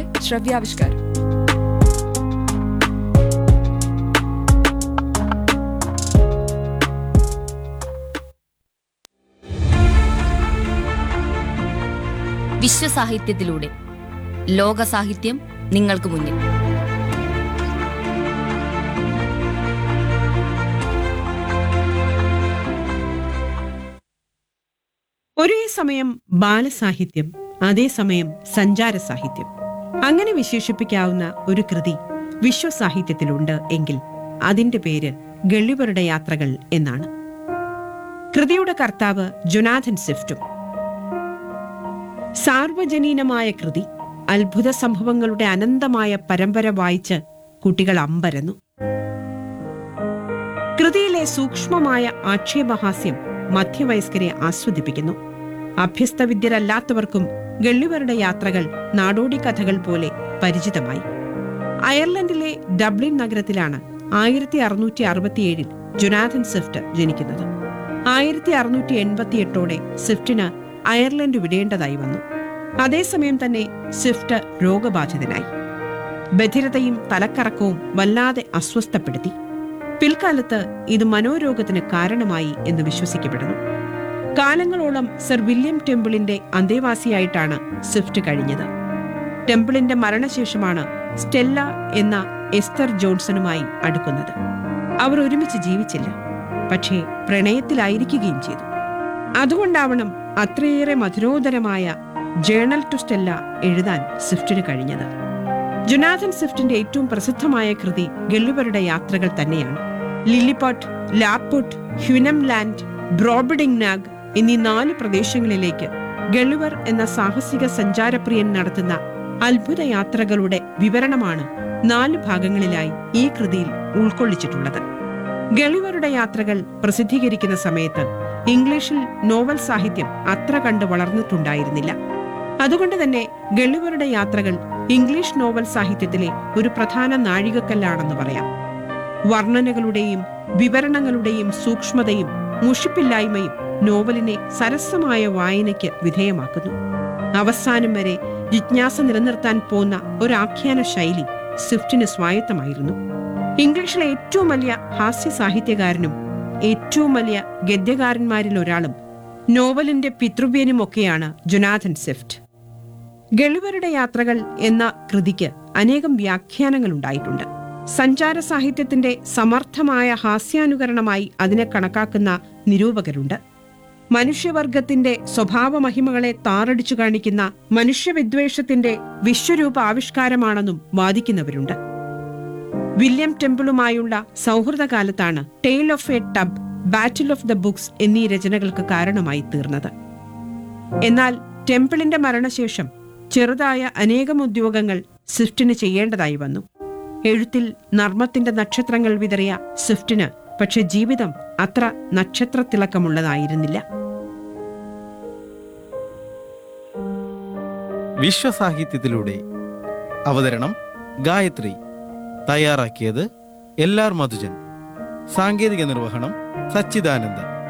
പരിപാടിയുടെ ശ്രവ്യാവിഷ്കാരം വിശ്വസാഹിത്യത്തിലൂടെ ലോക സാഹിത്യം നിങ്ങൾക്ക് മുന്നിൽ ഒരേ സമയം ബാലസാഹിത്യം അതേസമയം സഞ്ചാര സാഹിത്യം അങ്ങനെ വിശേഷിപ്പിക്കാവുന്ന ഒരു കൃതി വിശ്വസാഹിത്യത്തിലുണ്ട് എങ്കിൽ അതിന്റെ പേര് ഗള്ളിവരുടെ യാത്രകൾ എന്നാണ് കൃതിയുടെ കർത്താവ് ജൊനാഥൻ സ്വിഫ്റ്റും സാർവജനീനമായ കൃതി അത്ഭുത സംഭവങ്ങളുടെ അനന്തമായ പരമ്പര വായിച്ച് കുട്ടികൾ അമ്പരന്നു കൃതിയിലെ സൂക്ഷ്മമായ ആക്ഷേപഹാസ്യം മധ്യവയസ്കരെ ആസ്വദിപ്പിക്കുന്നു അഭ്യസ്തവിദ്യരല്ലാത്തവർക്കും ഗള്ളിവരുടെ യാത്രകൾ നാടോടി കഥകൾ പോലെ പരിചിതമായി അയർലൻഡിലെ ഡബ്ലിൻ നഗരത്തിലാണ് ആയിരത്തി അറുന്നൂറ്റി അറുപത്തിയേഴിൽ ജൊനാഥൻ സ്വിഫ്റ്റ് ജനിക്കുന്നത് ആയിരത്തി അറുന്നൂറ്റി എൺപത്തിയെട്ടോടെ സ്വിഫ്റ്റിന് അയർലൻഡ് വിടേണ്ടതായി വന്നു അതേസമയം തന്നെ സ്വിഫ്റ്റ് രോഗബാധിതനായി ബധിരതയും തലക്കറക്കവും വല്ലാതെ അസ്വസ്ഥപ്പെടുത്തി പിൽക്കാലത്ത് ഇത് മനോരോഗത്തിന് കാരണമായി എന്ന് വിശ്വസിക്കപ്പെടുന്നു കാലങ്ങളോളം സർ വില്യം ടെമ്പിളിന്റെ അന്തേവാസിയായിട്ടാണ് സ്വിഫ്റ്റ് കഴിഞ്ഞത് ടെമ്പിളിന്റെ മരണശേഷമാണ് സ്റ്റെല്ല എന്ന എസ്തർ ജോൺസണുമായി അടുക്കുന്നത് അവർ ഒരുമിച്ച് ജീവിച്ചില്ല പക്ഷേ പ്രണയത്തിലായിരിക്കുകയും ചെയ്തു അതുകൊണ്ടാവണം അത്രയേറെ മധുരോദരമായ ജേണൽ ടു സ്റ്റെല്ല എഴുതാൻ സ്വിഫ്റ്റിന് കഴിഞ്ഞത് ജൊനാഥൻ സ്വിഫ്റ്റിന്റെ ഏറ്റവും പ്രസിദ്ധമായ കൃതി ഗള്ളിവരുടെ യാത്രകൾ തന്നെയാണ് ലില്ലിപോട്ട് ലാപ്പോട്ട് ഹ്യുനം ലാൻഡ് ബ്രോബിഡിംഗ് നാഗ് എന്നീ നാല് പ്രദേശങ്ങളിലേക്ക് ഗള്ളിവർ എന്ന സാഹസിക സഞ്ചാരപ്രിയൻ നടത്തുന്ന അത്ഭുത യാത്രകളുടെ വിവരണമാണ് നാല് ഭാഗങ്ങളിലായി ഈ കൃതിയിൽ ഉൾക്കൊള്ളിച്ചിട്ടുള്ളത് ഗളിവരുടെ യാത്രകൾ പ്രസിദ്ധീകരിക്കുന്ന സമയത്ത് ഇംഗ്ലീഷിൽ നോവൽ സാഹിത്യം അത്ര കണ്ട് വളർന്നിട്ടുണ്ടായിരുന്നില്ല അതുകൊണ്ട് തന്നെ ഗളിവരുടെ യാത്രകൾ ഇംഗ്ലീഷ് നോവൽ സാഹിത്യത്തിലെ ഒരു പ്രധാന നാഴികക്കല്ലാണെന്ന് പറയാം വർണ്ണനകളുടെയും വിവരണങ്ങളുടെയും സൂക്ഷ്മതയും മുഷിപ്പില്ലായ്മയും നോവലിനെ സരസമായ വായനയ്ക്ക് വിധേയമാക്കുന്നു അവസാനം വരെ ജിജ്ഞാസ നിലനിർത്താൻ പോന്ന ഒരു ആഖ്യാന ശൈലി സ്വിഫ്റ്റിന് സ്വായത്തമായിരുന്നു ഇംഗ്ലീഷിലെ ഏറ്റവും വലിയ ഹാസ്യ സാഹിത്യകാരനും ഏറ്റവും വലിയ ഗദ്യകാരന്മാരിൽ ഒരാളും നോവലിന്റെ പിതൃവ്യനുമൊക്കെയാണ് ജൊനാഥൻ സ്വിഫ്റ്റ് ഗളിവരുടെ യാത്രകൾ എന്ന കൃതിക്ക് അനേകം വ്യാഖ്യാനങ്ങൾ ഉണ്ടായിട്ടുണ്ട് സഞ്ചാര സാഹിത്യത്തിന്റെ സമർത്ഥമായ ഹാസ്യാനുകരണമായി അതിനെ കണക്കാക്കുന്ന നിരൂപകരുണ്ട് മനുഷ്യവർഗത്തിന്റെ സ്വഭാവമഹിമകളെ താറടിച്ചു കാണിക്കുന്ന മനുഷ്യവിദ്വേഷത്തിന്റെ വിശ്വരൂപ ആവിഷ്കാരമാണെന്നും വാദിക്കുന്നവരുണ്ട് വില്യം ടെമ്പിളുമായുള്ള സൗഹൃദകാലത്താണ് tale of a tub battle of the books എന്നീ രചനകൾക്ക് കാരണമായി തീർന്നത് എന്നാൽ ടെമ്പിളിന്റെ മരണശേഷം ചെറുതായ അനേകം ഉദ്യോഗങ്ങൾ സ്വിഫ്റ്റിന് ചെയ്യേണ്ടതായി വന്നു എഴുത്തിൽ നർമ്മത്തിന്റെ നക്ഷത്രങ്ങൾ വിതറിയ സ്വിഫ്റ്റിന് പക്ഷെ ജീവിതം അത്ര നക്ഷത്രത്തിളക്കമുള്ളതായിരുന്നില്ല വിശ്വസാഹിത്യത്തിലൂടെ അവതരണം ഗായത്രി തയ്യാറാക്കിയത് എൽ ആർ മധുജൻ സാങ്കേതിക നിർവഹണം സച്ചിദാനന്ദൻ